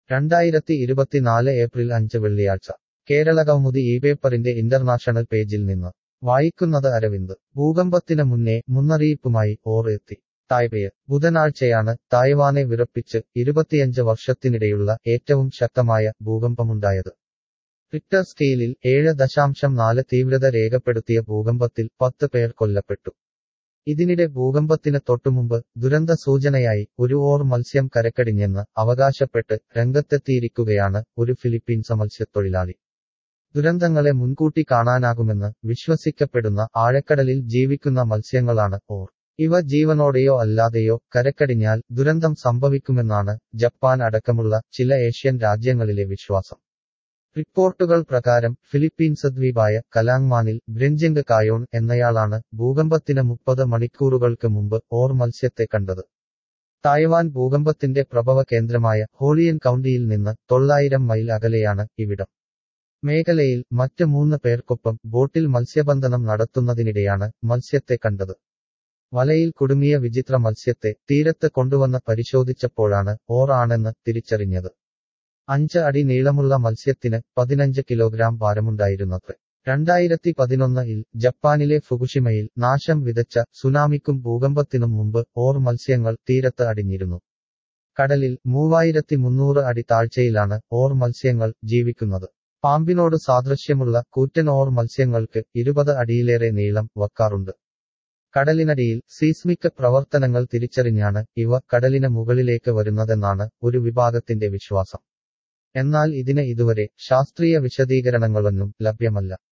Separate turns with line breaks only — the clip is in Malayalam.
രണ്ടായിരത്തി ഇരുപത്തിനാല് ഏപ്രിൽ അഞ്ച് വെള്ളിയാഴ്ച കേരളകൗമുദി ഈ പേപ്പറിന്റെ ഇന്റർനാഷണൽ പേജിൽ നിന്ന് വായിക്കുന്നത് അരവിന്ദ് ഭൂകമ്പത്തിന് മുന്നേ മുന്നറിയിപ്പുമായി ഓർ എത്തി തായ്പേയ് ബുധനാഴ്ചയാണ് തായ്വാനെ വിറപ്പിച്ച് ഇരുപത്തിയഞ്ച് വർഷത്തിനിടെയുള്ള ഏറ്റവും ശക്തമായ ഭൂകമ്പമുണ്ടായത് റിക്ടർ സ്കെയിലിൽ ഏഴ് ദശാംശം നാല് തീവ്രത രേഖപ്പെടുത്തിയ ഭൂകമ്പത്തിൽ പത്ത് പേർ കൊല്ലപ്പെട്ടു ഇതിനിടെ ഭൂകമ്പത്തിന് തൊട്ടുമുമ്പ് ദുരന്ത സൂചനയായി ഒരു ഓർ മത്സ്യം കരക്കടിഞ്ഞെന്ന് അവകാശപ്പെട്ട് രംഗത്തെത്തിയിരിക്കുകയാണ് ഒരു ഫിലിപ്പീൻസ് മത്സ്യത്തൊഴിലാളി ദുരന്തങ്ങളെ മുൻകൂട്ടി കാണാനാകുമെന്ന് വിശ്വസിക്കപ്പെടുന്ന ആഴക്കടലിൽ ജീവിക്കുന്ന മത്സ്യങ്ങളാണ് ഓർ ഇവ ജീവനോടെയോ അല്ലാതെയോ കരക്കടിഞ്ഞാൽ ദുരന്തം സംഭവിക്കുമെന്നാണ് ജപ്പാൻ അടക്കമുള്ള ചില ഏഷ്യൻ രാജ്യങ്ങളിലെ വിശ്വാസം റിപ്പോർട്ടുകൾ പ്രകാരം ഫിലിപ്പീൻസ് ദ്വീപായ കലാങ്മാനിൽ ബ്രെഞ്ചിംഗ് കായോൺ എന്നയാളാണ് ഭൂകമ്പത്തിന് മുപ്പത് മണിക്കൂറുകൾക്ക് മുമ്പ് ഓർ മത്സ്യത്തെ കണ്ടത് തായ്വാൻ ഭൂകമ്പത്തിന്റെ പ്രഭവ കേന്ദ്രമായ ഹോളിയൻ കൗണ്ടിയിൽ നിന്ന് തൊള്ളായിരം മൈൽ അകലെയാണ് ഇവിടം മേഖലയിൽ മറ്റ് മൂന്ന് പേർക്കൊപ്പം ബോട്ടിൽ മത്സ്യബന്ധനം നടത്തുന്നതിനിടെയാണ് മത്സ്യത്തെ കണ്ടത് വലയിൽ കുടുങ്ങിയ വിചിത്ര മത്സ്യത്തെ തീരത്ത് കൊണ്ടുവന്ന് പരിശോധിച്ചപ്പോഴാണ് ഓർ ആണെന്ന് തിരിച്ചറിഞ്ഞത് അഞ്ച് അടി നീളമുള്ള മത്സ്യത്തിന് പതിനഞ്ച് കിലോഗ്രാം ഭാരമുണ്ടായിരുന്നത്രേ രണ്ടായിരത്തി പതിനൊന്നിൽ ജപ്പാനിലെ ഫുകുഷിമയിൽ നാശം വിതച്ച സുനാമിക്കും ഭൂകമ്പത്തിനും മുമ്പ് ഓർ മത്സ്യങ്ങൾ തീരത്ത് അടിഞ്ഞിരുന്നു കടലിൽ മൂവായിരത്തി മുന്നൂറ് അടി താഴ്ചയിലാണ് ഓർ മത്സ്യങ്ങൾ ജീവിക്കുന്നത് പാമ്പിനോട് സാദൃശ്യമുള്ള കൂറ്റൻ ഓർ മത്സ്യങ്ങൾക്ക് ഇരുപത് അടിയിലേറെ നീളം വക്കാറുണ്ട് കടലിനടിയിൽ സീസ്മിക് പ്രവർത്തനങ്ങൾ തിരിച്ചറിഞ്ഞാണ് ഇവ കടലിന് മുകളിലേക്ക് വരുന്നതെന്നാണ് ഒരു വിഭാഗത്തിന്റെ വിശ്വാസം എന്നാൽ ഇതിന് ഇതുവരെ ശാസ്ത്രീയ വിശദീകരണങ്ങളൊന്നും ലഭ്യമല്ല